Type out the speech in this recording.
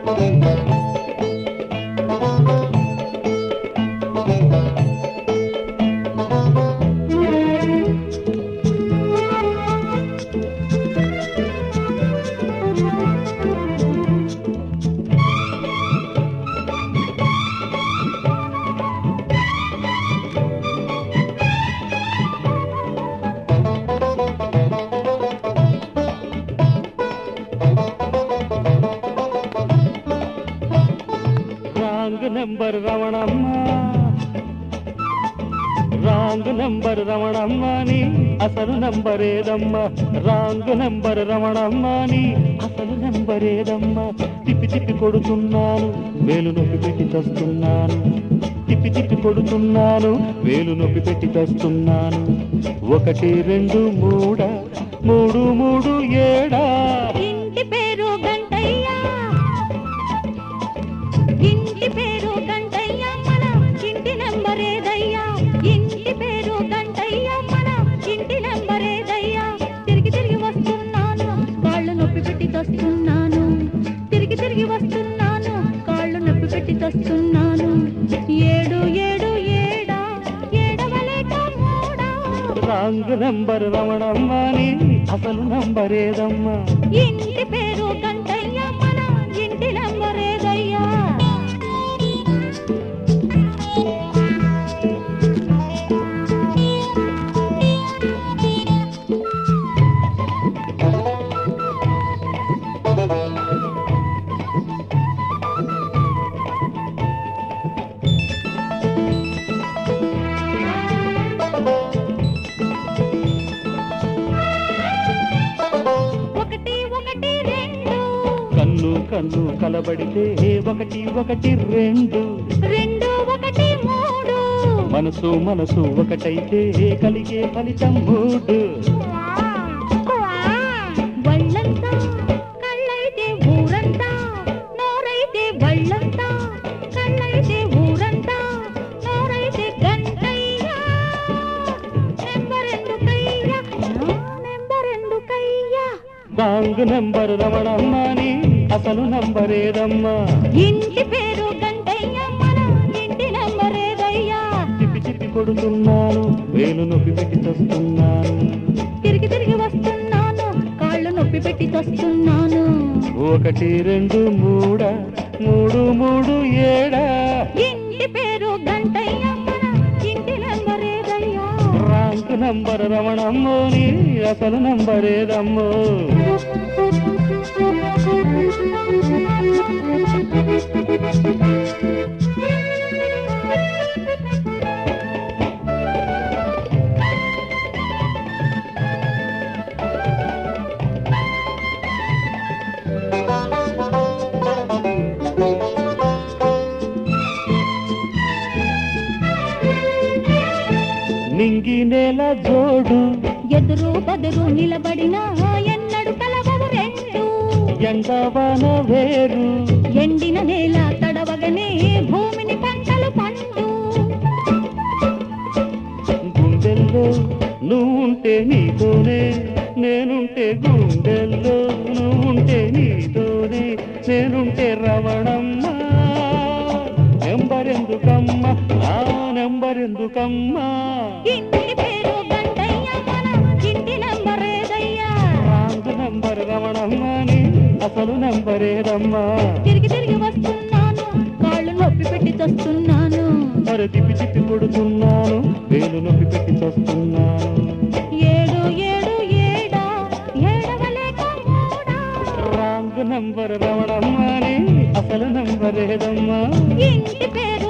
wrong number Ramanamma wrong number రమణమ్మని అసలు number ఏదమ్మా రాంగ్ నెంబర్ రమణమ్మని అసలు నెంబర్ ఏదమ్మా తిప్పి తిప్పి కొడుతున్నాను వేలు నొప్పి పెట్టి చస్తున్నాను తిప్పి తిప్పి కొడుతున్నాను వేలు నొప్పి పెట్టి చస్తున్నాను ఒకటి రెండు మూడ మూడు మూడు ఏడా ఇంటి పేరు గంటయ్య ఇంటి పేరు గంటయ్య మన ఇంటి నంబర్ ఏదయ్యా ఇంటి పేరు గంటయ్య మన ఇంటి నంబర్ ఏదయ్యా తిరిగి తిరిగి వస్తున్నాను కాళ్ళు నొప్పి పెట్టి తస్తున్నాను తిరిగి తిరిగి వస్తున్నాను కాళ్ళు నొప్పి పెట్టి తస్తున్నాను ఏడు ఏడు ఏడా ఏడవలేక మూడా రాంగ్ నెంబర్ రమణమ్మని అసలు నంబర్ ఏదమ్మా ఇంటి పేరు గంటయ్య మన ఇంటి నంబర్ ఏదయ్యా ఒకటి ఒకటి రెండు కన్ను కన్ను కలబడితే ఒకటి ఒకటి రెండు రెండు ఒకటి మూడు మనసు మనసు ఒకటైతే కలిగే ఫలితం మూడు వళ్ళంతా కళ్ళైతే ఊరంతా నోరైతే వళ్ళంతా కళ్ళైతే ఊరంతా నోరైతే గంటయ్యా నెంబరెందుకయ్యా నెంబరెందుకయ్యా రాంగ్ నెంబర్ రమణమ్మని అసలు నంబర్ ఏదమ్మా ఇంటి పేరు గంటయ్య మన ఇంటి నంబర్ ఏదయ్యా తిప్పి తిప్పి కొడుతున్నాను వేలు నొప్పి పెట్టి చస్తున్నాను తిరిగి తిరిగి వస్తున్నాను కాళ్ళు నొప్పి పెట్టి తస్తున్నాను ఒకటి రెండు మూడ మూడు మూడు ఏడా ఇంటి పేరు గంటయ్య మన ఇంటి నంబర్ ఏదయ్యా రాంగ్ నంబర్ రమణమ్మోని అసలు నంబర్ ఏదమ్మో నింగి నేల జోడు ఎదురు బదురు నిలబడిన ఎన్నడు కలవవు రెండు ఎండవన వేరు ఎండిన నేల తడవగనే భూమిని పంటలు పండు గుండెల్లో నువ్వుంటే నీతోనే నేనుంటే గుండెల్లో నువ్వుంటే నీతోనే నేనుంటే రమణమ్మ నెంబరెందుకమ్మా ఆ నెంబరెందుకమ్మా ఇంటి పేరు గంటయ్య మన ఇంటి నంబర్ ఏదయ్యా రాంగ్ నంబర్ రమణమ్మని అసలు నంబర్ ఏదమ్మా తిరిగి తిరిగి వస్తున్నాను కాళ్ళు నొప్పి పెట్టి తస్తున్నాను మరి తిప్పి తిప్పి కొడుతున్నాను వేలు నొప్పి పెట్టి చస్తున్నాను ఏడు ఏడు ఏడా ఏడవలేక మూడా రాంగ్ నంబర్ రమణమ్మని అసలు నంబర్ ఏదమ్మా ఇంటి పేరు